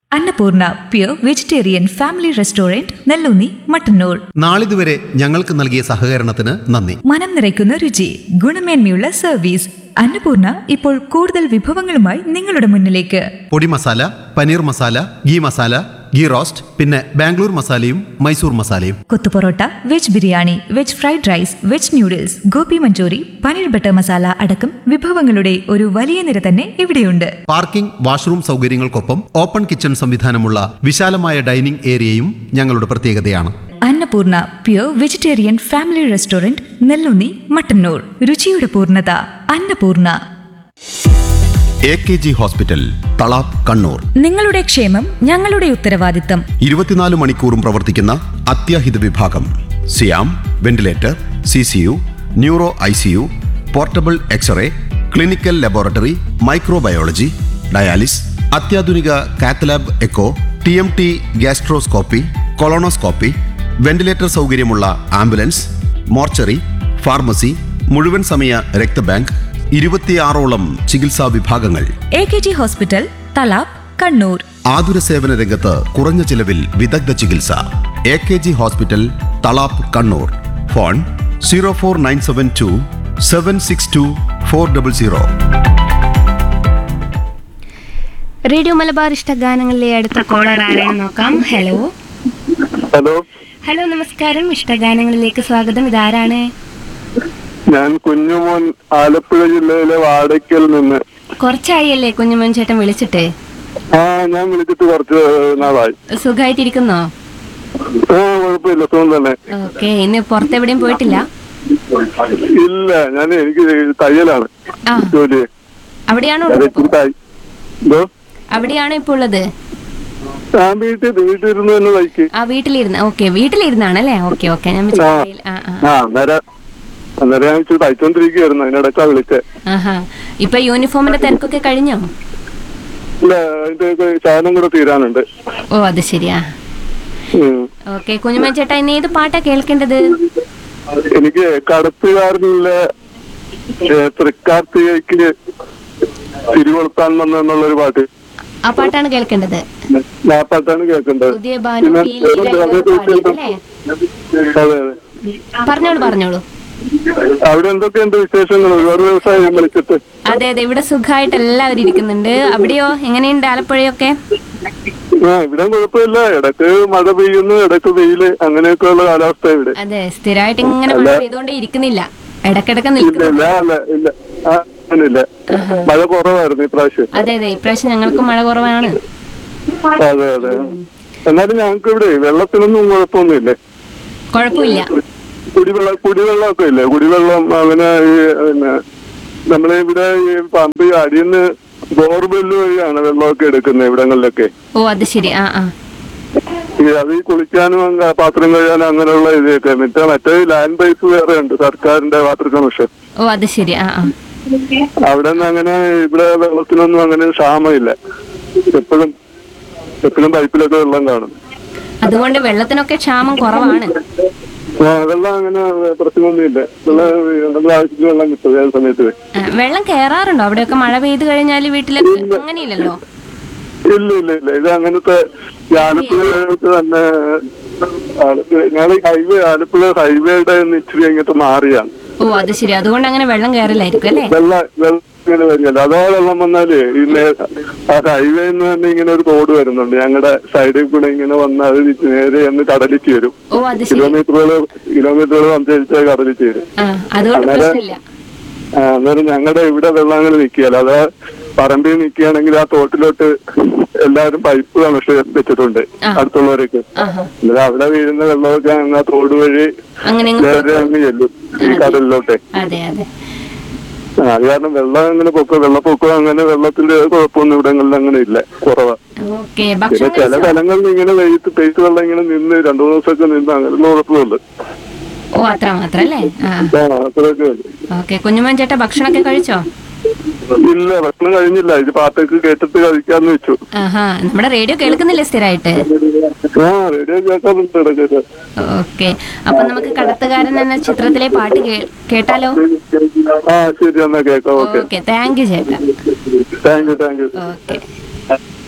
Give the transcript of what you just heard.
Annapurna pure vegetarian family restaurant Nellunni Mattannur നാളിതുവരെ ഞങ്ങൾക്ക് നൽകിയ സഹകരണത്തിന് നന്ദി മനം നിറയ്ക്കുന്ന രുചി ഗുണമേന്മയുള്ള സർവീസ് അന്നപൂർണ ഇപ്പോൾ കൂടുതൽ വിഭവങ്ങളുമായി നിങ്ങളുടെ മുന്നിലേക്ക് podi masala paneer masala ghee masala ghee roast പിന്നെ ബാംഗ്ലൂർ മസാലയും മൈസൂർ മസാലയും kothu parotta veg biryani veg fried rice veg noodles gobi manchurian paneer butter masala അടക്കം വിഭവങ്ങളുടെ ഒരു വലിയ നിര തന്നെ ഇവിടെയുണ്ട് പാർക്കിംഗ് വാഷ്റൂം സൗകര്യങ്ങൾക്കൊപ്പം ഓപ്പൺ കിച്ചൺ സംവിധാനമുള്ള വിശാലമായ ഡൈനിംഗ് ഏരിയയും ഞങ്ങളുടെ പ്രത്യേകതയാണ് Annapoorna pure vegetarian family restaurant Nellunni Mattannur രുചിയുടെ പൂർണ്ണത Annapoorna A K G hospital Thalap Kannur നിങ്ങളുടെ ക്ഷേമം ഞങ്ങളുടെ ഉത്തരവാദിത്തം ഇരുപത്തിനാല് മണിക്കൂറും പ്രവർത്തിക്കുന്ന അത്യാഹിത വിഭാഗം സിയാം ventilator C C U neuro I C U portable x-ray clinical laboratory microbiology dialysis അത്യാധുനിക cath lab echo T M T gastroscopy colonoscopy ventilator സൗകര്യമുള്ള ആംബുലൻസ് മോർച്ചറി ഫാർമസി മുഴുവൻ സമയ രക്തബാങ്ക് ഇരുപത്തിയാറോളം ചികിത്സാ വിഭാഗങ്ങൾ A K G hospital Thalap Kannur ആതുര സേവന രംഗത്ത് കുറഞ്ഞ ചിലവിൽ വിദഗ്ധ ചികിത്സ A K G hospital Thalap Kannur phone zero four nine seven two seven six two four double zero radio Malabar ഇഷ്ട ഗാനങ്ങളിലെ അടുത്ത കോളർ ആരാണെന്ന് നോക്കാം ഹലോ ഹലോ ഹലോ നമസ്കാരം ഇഷ്ടഗാനങ്ങളിലേക്ക് സ്വാഗതം ഇതാരാണ് ഞാൻ കുഞ്ഞുമോൻ ആലപ്പുഴ ജില്ലയിലെ വാടയ്ക്കൽ നിന്ന് കുറച്ചായല്ലേ കുഞ്ഞുമോൻ ചേട്ടൻ വിളിച്ചിട്ട് ആ ഞാൻ വിളിച്ചിട്ട് കുറച്ച് നാളായി സുഖമായിട്ടിരിക്കുന്നോ ആ കുഴപ്പമില്ല സുഖം തന്നെ ഓക്കെ ഇന്ന് പുറത്തെവിടെയും പോയിട്ടില്ല ഇല്ല ഞാൻ എനിക്ക് തയ്യലാണ് ആ ജോലി അവിടെയാണോ ഞാൻ ഉള്ളത് ഇച്ചിരി തയ്- എന്തോ അവിടെയാണോ ഇപ്പോൾ ഉള്ളത് ഞാൻ വീട്ടിൽ വീട്ടിലിരുന്ന് തന്നെ തയ്ക്ക് ആ വീട്ടിലിരുന്ന് ഓക്കെ വീട്ടിലിരുന്നാണല്ലേ ഓക്കെ ഓക്കെ ഞാൻ വിചാരിച്ചു കടയിൽ- ആ ആ ആ അന്നേരം അന്നേരം ഞാൻ ഇച്ചിരി തയ്ച്ചോണ്ടിരിക്കുകയായിരുന്നു അതിനിടയ്ക്കാ വിളിച്ചേ ആഹാ ഇപ്പൊ യൂണിഫോമിന്റെ തിരക്കൊക്കെ കഴിഞ്ഞോ ഇല്ല അതിന്റെ ശാലം കൂടെ തീരാനുണ്ട് ഓ അത് ശരിയാ ഉം. ഓക്കെ കുഞ്ഞുമോൻ ചേട്ടാ ഇന്ന് ഏത് പാട്ടാ കേൾക്കേണ്ടത് എനിക്ക് കടത്തുകാരനിലെ ഏ, തൃക്കാർത്തികയ്ക്ക് തിരികൊളുത്താൻ വന്നെന്നുള്ളൊരു പാട്ട് ആ പാട്ടാണ് കേൾക്കേണ്ടത് ആ പാട്ടാണ് കേൾക്കേണ്ടത് പുതിയ ഭാനു പിന്നെ പി. ലീല വേറെ ഇവരൊക്കെ എന്തൊക്കെ പാടിയതല്ലേ? അതെ അതെ പറഞ്ഞോളൂ പറഞ്ഞോളൂ അവിടെ എന്തൊക്കെയുണ്ട് വിശേഷങ്ങൾ ഒരുപാട് ദിവസമായി ഞാൻ വിളിച്ചിട്ട് അതെ അതെ ഇവിടെ സുഖമായിട്ട് എല്ലാവരും ഇരിക്കുന്നുണ്ട് അവിടെയോ എങ്ങനെയുണ്ട് ആലപ്പുഴയൊക്കെ ആ ഇവിടെ കുഴപ്പമില്ല ഇടയ്ക്ക് മഴ പെയ്യുന്നു ഇടയ്ക്ക് വെയില് അങ്ങനെയൊക്കെയുള്ള കാലാവസ്ഥ ഇവിടെ അതെ സ്ഥിരമായിട്ട് ഇങ്ങനെ മഴ പെയ്തുകൊണ്ടേ ഇരിക്കുന്നില്ല ഇടക്കിടക്ക് ഇല്ല നിൽക്കുന്നു ഇല്ല അല്ല ഇല്ല ആ അങ്ങനില്ല മഴ കുറവായിരുന്നു ഇപ്രാവശ്യം അതെ അതെ ഇപ്രാവശ്യം ഞങ്ങൾക്ക് മഴ കുറവാണ് അതെ അതെ എന്നാലും ഞങ്ങൾക്ക് ഇവിടെ വെള്ളത്തിനൊന്നും കുഴപ്പമൊന്നുമില്ലേ കുഴപ്പമില്ല കുടിവെള്ളം കുടിവെള്ളമൊക്കെ ഇല്ലേ കുടിവെള്ളം അങ്ങനെ ഈ പിന്നെ നമ്മളെ ഇവിടെ ഈ പമ്പ് അടിയുന്ന് ബോർവെല്ല് വഴിയാണ് വെള്ളമൊക്കെ എടുക്കുന്നത് ഇവിടങ്ങളിലൊക്കെ ഓ അത് ശരി ആ ആ ഈ അത് ഈ കുളിക്കാനും അങ്ങ- പാത്രം കഴുകാനും അങ്ങനെയുള്ള ഇതൊക്കെ മറ്റേ മറ്റേ ലാൻഡ് പൈപ്പ് വേറെ ഉണ്ട് സർക്കാരിന്റെ വാട്ടർ കണക്ഷൻ ഓ അത് ശരി ആ ആ അവിടെ നിന്ന് അങ്ങനെ ഇവിടെ വെള്ളത്തിനൊന്നും അങ്ങനെ ക്ഷാമമില്ല എപ്പോഴും എപ്പോഴും പൈപ്പിലൊക്കെ വെള്ളം കാണും അതുകൊണ്ട് വെള്ളത്തിനൊക്കെ ക്ഷാമം കുറവാണ് ആ, വെള്ളം അങ്ങനെ പ്രശ്നമൊന്നുമില്ല വെള്ളം നമ്മുടെ ആവശ്യത്തിന് വെള്ളം കിട്ടും ഏത് സമയത്ത് ആ, വെള്ളം കയറാറുണ്ടോ അവിടെയൊക്കെ മഴ പെയ്ത് കഴിഞ്ഞാൽ വീട്ടിലൊക്കെ അങ്ങനെയില്ലല്ലോ ഇല്ല ഇല്ല ഇല്ല ഇത് അങ്ങനത്തെ ഈ ആലപ്പുഴക്ക് തന്നെ ആലപ്പുഴ ഞങ്ങൾ ഹൈവേ ആലപ്പുഴ ഹൈവേയുടെ ഒന്ന് ഇച്ചിരി അങ്ങോട്ട് മാറിയാണ് ഓ അത് ശരി അതുകൊണ്ട് അങ്ങനെ വെള്ളം കയറില്ലായിരിക്കും അല്ലേ വെള്ള വെള്ളം ഇങ്ങനെ വരികയല്ല അതാ വെള്ളം വന്നാല് ഈ നേ- ആ ഹൈവേ എന്ന് തന്നെ ഇങ്ങനെ ഒരു റോഡ് വരുന്നുണ്ട് ഞങ്ങളുടെ സൈഡിൽ കൂടെ ഇങ്ങനെ വന്ന് അത് നേരെ എന്ന് കടലിൽ ചേരും ഓ അത് ശരി കിലോമീറ്ററുകൾ കിലോമീറ്ററുകൾ സഞ്ചരിച്ചാൽ കടലിൽ ചേരും ആ അതുകൊണ്ട് അന്നേരം- പ്രശ്നമില്ല ആ, അന്നേരം ഞങ്ങളുടെ ഇവിടെ വെള്ളം അങ്ങനെ നിൽക്കുകയല്ല അത് പറമ്പിൽ നിൽക്കുകയാണെങ്കിൽ ആ തോട്ടിലോട്ട് എല്ലാവരും പൈപ്പ് കണക്ഷൻ വെച്ചിട്ടുണ്ട് ആ. അടുത്തുള്ളവരൊക്കെ ആഹാ അന്നേരം അവിടെ വീഴുന്ന വെള്ളമൊക്കെ അങ്ങ് ആ തോട് വഴി അങ്ങനെ അങ്ങ് നേരെ അങ്ങ് ചെല്ലും ഈ കടലിലോട്ടെ അതെ അതെ ആ, അത് കാരണം വെള്ളം അങ്ങനെ പൊക്കം വെള്ളപ്പൊക്കം അങ്ങനെ വെള്ളത്തിന്റെ കുഴപ്പമൊന്നും ഇവിടങ്ങളിൽ അങ്ങനെ ഇല്ല കുറവാ ഓക്കെ പിന്നെ ഭക്ഷണം ചില കഴിച്ചോ? സ്ഥലങ്ങളിൽ ഇങ്ങനെ വെയിറ്റ് പെയ്ത്ത് വെള്ളം ഇങ്ങനെ നിന്ന് രണ്ടു മൂന്ന് ദിവസമൊക്കെ നിന്ന് അങ്ങനെയുള്ള കുഴപ്പമുള്ളു ഓ അത്ര മാത്രം അല്ലേ ആ ആ അത്രയൊക്കെ ഉള്ളു ഓക്കെ കുഞ്ഞുമോൻ ചേട്ടാ ഭക്ഷണമൊക്കെ കഴിച്ചോ ഇല്ല ഭക്ഷണം കഴിഞ്ഞില്ല ഇത് പാട്ടൊക്കെ കേട്ടിട്ട് കഴിക്കാന്ന് വെച്ചു ആഹാ നമ്മുടെ റേഡിയോ കേൾക്കുന്നില്ലേ സ്ഥിരമായിട്ട് ആ റേഡിയോ കേൾക്കാറുണ്ട് ഇടയ്ക്കൊക്കെ ഓക്കെ അപ്പൊ നമുക്ക് കടത്തുകാരൻ എന്ന ചിത്രത്തിലെ പാട്ട് കേ- കേട്ടാലോ ആ ശരി എന്നാ കേൾക്കാം ഓക്കെ ഓക്കെ താങ്ക് യു ചേട്ടാ thank you thank you okay